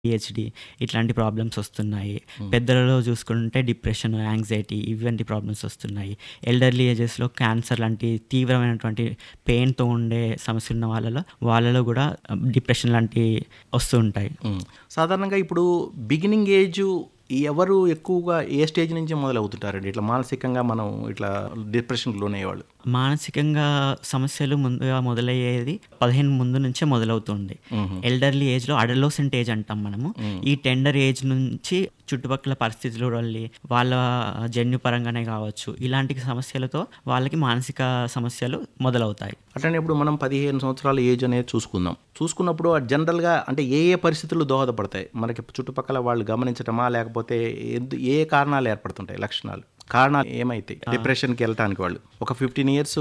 PhD ఇట్లాంటి problems వస్తున్నాయి పెద్దలలో చూసుకుంటే డిప్రెషన్ యాంగ్జైటీ ఇటువంటి ప్రాబ్లమ్స్ వస్తున్నాయి ఎల్డర్లీ ఏజెస్లో క్యాన్సర్ లాంటి తీవ్రమైనటువంటి పెయిన్తో ఉండే సమస్యలు ఉన్న వాళ్ళలో వాళ్ళలో కూడా డిప్రెషన్ లాంటి వస్తూ ఉంటాయి ఉమ్. సాధారణంగా ఇప్పుడు బిగినింగ్ ఏజ్ ఎవరు ఎక్కువగా ఏ స్టేజ్ నుంచి మొదలవుతుంటారండి ఇట్లా మానసికంగా మనం ఇట్లా డిప్రెషన్కి లోనయ్యేవాళ్ళు మానసికంగా సమస్యలు ముందుగా మొదలయ్యేది పదిహేను ముందు నుంచే మొదలవుతుంది ఎల్డర్లీ ఏజ్లో అడలోసెంట్ ఏజ్ అంటాం మనము ఈ టెండర్ ఏజ్ నుంచి చుట్టుపక్కల పరిస్థితుల వల్ల వాళ్ళ జన్యుపరంగానే కావచ్చు ఇలాంటి సమస్యలతో వాళ్ళకి మానసిక సమస్యలు మొదలవుతాయి అట్లనే ఇప్పుడు మనం పదిహేను సంవత్సరాల ఏజ్ అనేది చూసుకుందాం చూసుకున్నప్పుడు జనరల్గా అంటే ఏ ఏ పరిస్థితులు దోహదపడతాయి మనకి చుట్టుపక్కల వాళ్ళు గమనించటమా లేకపోతే ఎందు- ఏ కారణాలు ఏర్పడుతుంటాయి లక్షణాలు కారణాలు ఏమైతాయి డిప్రెషన్కి వెళ్ళటానికి వాళ్ళు ఒక ఫిఫ్టీన్ ఇయర్స్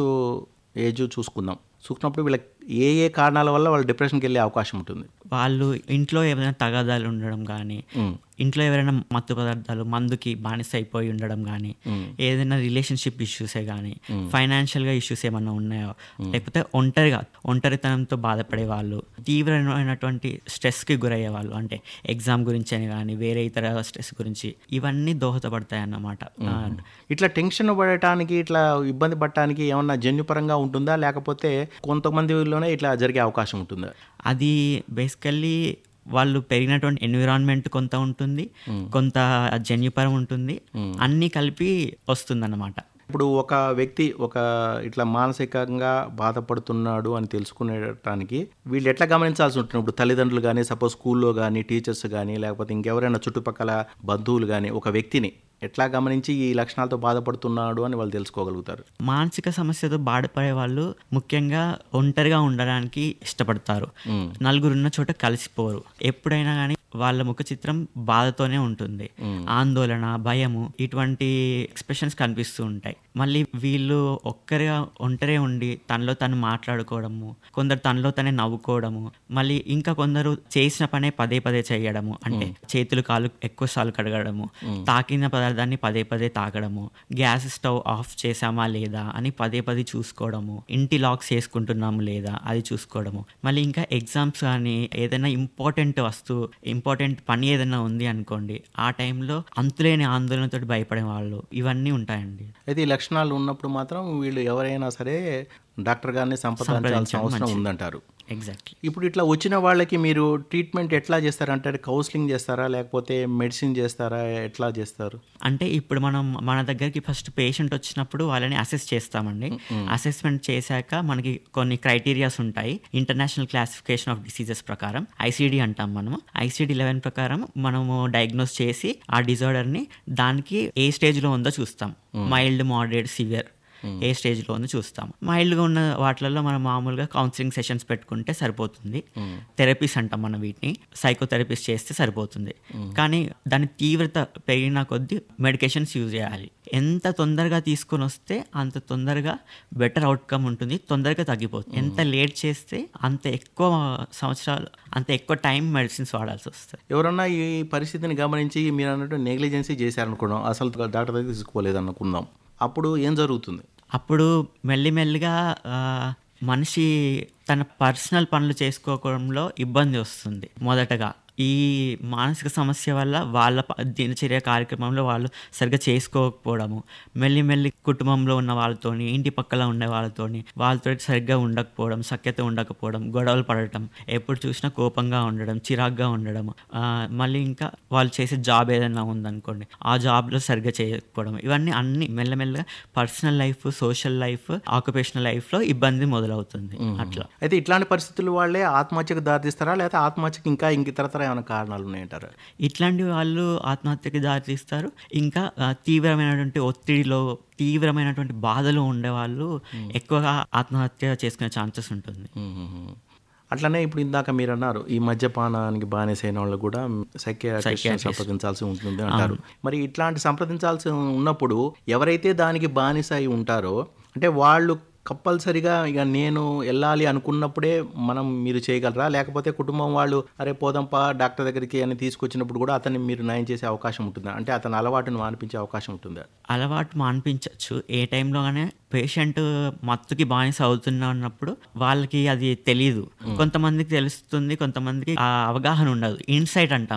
ఏజ్ చూసుకుందాం చూసుకున్నప్పుడు వీళ్ళకి ఏ ఏ కారణాల వల్ల వాళ్ళు డిప్రెషన్కి వెళ్ళే అవకాశం ఉంటుంది వాళ్ళు ఇంట్లో ఏమైనా తగాదాలు ఉండడం కానీ ఇంట్లో ఎవరైనా మత్తు పదార్థాలు మందుకి బానిస అయిపోయి ఉండడం కానీ ఏదైనా రిలేషన్షిప్ ఇష్యూసే కానీ ఫైనాన్షియల్గా ఇష్యూస్ ఏమన్నా ఉన్నాయో లేకపోతే ఒంటరిగా ఒంటరితనంతో బాధపడే వాళ్ళు తీవ్రమైనటువంటి స్ట్రెస్కి గురయ్యే వాళ్ళు అంటే ఎగ్జామ్ గురించి అని కానీ వేరే ఇతర స్ట్రెస్ గురించి ఇవన్నీ దోహదపడతాయి అన్నమాట ఆ, ఇట్లా టెన్షన్ పడటానికి ఇట్లా ఇబ్బంది పడటానికి ఏమన్నా జన్యుపరంగా ఉంటుందా లేకపోతే కొంతమందిలోనే ఇట్లా జరిగే అవకాశం ఉంటుందా అది బేసికల్లీ వాళ్ళు పెరిగినటువంటి ఎన్విరాన్మెంట్ కొంత ఉంటుంది కొంత జన్యుపరం ఉంటుంది అన్నీ కలిపి వస్తుందన్నమాట ఇప్పుడు ఒక వ్యక్తి ఒక ఇట్లా మానసికంగా బాధపడుతున్నాడు అని తెలుసుకునేటానికి వీళ్ళు ఎట్లా గమనించాల్సి ఉంటుంది ఇప్పుడు తల్లిదండ్రులు కానీ సపోజ్ స్కూల్లో కానీ టీచర్స్ కానీ లేకపోతే ఇంకెవరైనా చుట్టుపక్కల బంధువులు కానీ ఒక వ్యక్తిని ఎట్లా గమనించి ఈ లక్షణాలతో బాధపడుతున్నాడు అని వాళ్ళు తెలుసుకోగలుగుతారు మానసిక సమస్యతో బాధపడే వాళ్ళు ముఖ్యంగా ఒంటరిగా ఉండడానికి ఇష్టపడతారు నలుగురున్న చోట కలిసిపోరు ఎప్పుడైనా కానీ వాళ్ళ ముఖ చిత్రం బాధతోనే ఉంటుంది ఆందోళన భయము ఇటువంటి ఎక్స్ప్రెషన్స్ కనిపిస్తూ ఉంటాయి మళ్ళీ వీళ్ళు ఒక్కరిగా ఒంటరే ఉండి తనలో తను మాట్లాడుకోవడము కొందరు తనలో తనే నవ్వుకోవడము మళ్ళీ ఇంకా కొందరు చేసిన పనే పదే పదే చేయడము అంటే చేతులు కాలు ఎక్కువ సార్లు కడగడము తాకిన పదార్థాన్ని పదే పదే తాగడము గ్యాస్ స్టవ్ ఆఫ్ చేసామా లేదా అని పదే పదే చూసుకోవడము ఇంటి లాక్స్ చేసుకుంటున్నాము లేదా అది చూసుకోవడము మళ్ళీ ఇంకా ఎగ్జామ్స్ కానీ ఏదైనా ఇంపార్టెంట్ వస్తువు ఇంపార్టెంట్ పని ఏదైనా ఉంది అనుకోండి ఆ టైంలో అంతులేని ఆందోళనతో భయపడే వాళ్ళు ఇవన్నీ ఉంటాయండి అయితే ఈ లక్షణాలు ఉన్నప్పుడు మాత్రం వీళ్ళు ఎవరైనా సరే డాక్టర్ గారిని సంప్రదించాల్సిన అవసరం ఉందంటారు ఎగ్జాక్ట్లీ ఇప్పుడు ఇట్లా వచ్చిన వాళ్ళకి మీరు ట్రీట్మెంట్ ఎట్లా చేస్తారు అంటే కౌన్సిలింగ్ చేస్తారా లేకపోతే మెడిసిన్ చేస్తారా ఎట్లా చేస్తారు అంటే ఇప్పుడు మనం మన దగ్గరికి ఫస్ట్ పేషెంట్ వచ్చినప్పుడు వాళ్ళని అసెస్ చేస్తామండి అసెస్మెంట్ చేశాక మనకి కొన్ని క్రైటీరియాస్ ఉంటాయి ఇంటర్నేషనల్ క్లాసిఫికేషన్ ఆఫ్ డిసీజెస్ ప్రకారం ఐసీడీ అంటాం మనము ఐసీడీ లెవెన్ ప్రకారం మనము డయాగ్నోస్ చేసి ఆ డిజార్డర్ని దానికి ఏ స్టేజ్లో ఉందో చూస్తాం మైల్డ్ మోడరేట్ సివియర్ ఏ స్టేజ్లో ఉందో చూస్తాం మైల్డ్గా ఉన్న వాటిలలో మనం మామూలుగా కౌన్సిలింగ్ సెషన్స్ పెట్టుకుంటే సరిపోతుంది థెరపీస్ అంటాం మనం వీటిని సైకోథెరపీస్ చేస్తే సరిపోతుంది కానీ దాని తీవ్రత పెరిగిన కొద్దీ మెడికేషన్స్ యూజ్ చేయాలి ఎంత తొందరగా తీసుకొని వస్తే అంత తొందరగా బెటర్ అవుట్కమ్ ఉంటుంది తొందరగా తగ్గిపోతుంది ఎంత లేట్ చేస్తే అంత ఎక్కువ సంవత్సరాలు అంత ఎక్కువ టైం మెడిసిన్స్ వాడాల్సి వస్తుంది ఎవరన్నా ఈ పరిస్థితిని గమనించి మీరు అన్నట్టు నెగ్లిజెన్సీ చేశారనుకున్నాం అసలు డాక్టర్ దగ్గర తీసుకోలేదు అనుకుందాం అప్పుడు ఏం జరుగుతుంది అప్పుడు మెల్లిమెల్లిగా ఆ, మనిషి తన పర్సనల్ పనులు చేసుకోవడంలో ఇబ్బంది వస్తుంది మొదటగా ఈ మానసిక సమస్య వల్ల వాళ్ళ ప- దినచర్య కార్యక్రమంలో వాళ్ళు సరిగ్గా చేసుకోకపోవడము మెల్లిమెల్లి కుటుంబంలో ఉన్న వాళ్ళతోని ఇంటి పక్కల ఉండే వాళ్ళతోని వాళ్ళతో సరిగ్గా ఉండకపోవడం సఖ్యత ఉండకపోవడం గొడవలు పడటం ఎప్పుడు చూసినా కోపంగా ఉండడం చిరాగ్గా ఉండడం ఆ, మళ్ళీ ఇంకా వాళ్ళు చేసే జాబ్ ఏదైనా ఉందనుకోండి ఆ జాబ్లో సరిగ్గా చేయకపోవడం ఇవన్నీ అన్ని మెల్లమెల్లగా personal life social life occupational లైఫ్లో ఇబ్బంది మొదలవుతుంది అట్లా అయితే ఇట్లాంటి పరిస్థితులు వాళ్ళే ఆత్మహత్యకు దారితీస్తారా లేకపోతే ఆత్మహత్యకి ఇంకా ఇంక ఇతరతర ఏమైనా కారణాలు ఉన్నాయంటారా ఇట్లాంటి వాళ్ళు ఆత్మహత్యకి దారితీస్తారు ఇంకా ఆ, తీవ్రమైనటువంటి ఒత్తిడిలో తీవ్రమైనటువంటి బాధలో ఉండే వాళ్ళు ఎక్కువగా ఆత్మహత్య చేసుకునే ఛాన్సెస్ ఉంటుంది అట్లనే ఇప్పుడు ఇందాక మీరు అన్నారు ఈ మద్యపానానికి బానిసైన వాళ్ళు కూడా సైకియాట్రిస్ట్ సంప్రదించాల్సి ఉంటుంది అంటారు మరి ఇట్లాంటి సంప్రదించాల్సి ఉన్నప్పుడు ఎవరైతే దానికి బానిస అయి ఉంటారో అంటే వాళ్ళు కంపల్సరిగా ఇక నేను వెళ్ళాలి అనుకున్నప్పుడే మనం మీరు చేయగలరా లేకపోతే కుటుంబం వాళ్ళు అరే పోదాంపా డాక్టర్ దగ్గరికి అని తీసుకొచ్చినప్పుడు కూడా అతన్ని మీరు నయం చేసే అవకాశం ఉంటుందా అంటే అతని అలవాటును మానిపించే అవకాశం ఉంటుందా అలవాటు మాన్పించవచ్చు ఏ టైంలోగానే పేషెంట్ మత్తుకి బానిస అవుతున్నా ఉన్నప్పుడు వాళ్ళకి అది తెలియదు కొంతమందికి తెలుస్తుంది కొంతమందికి ఆ అవగాహన ఉండదు ఇన్సైట్ అంటాం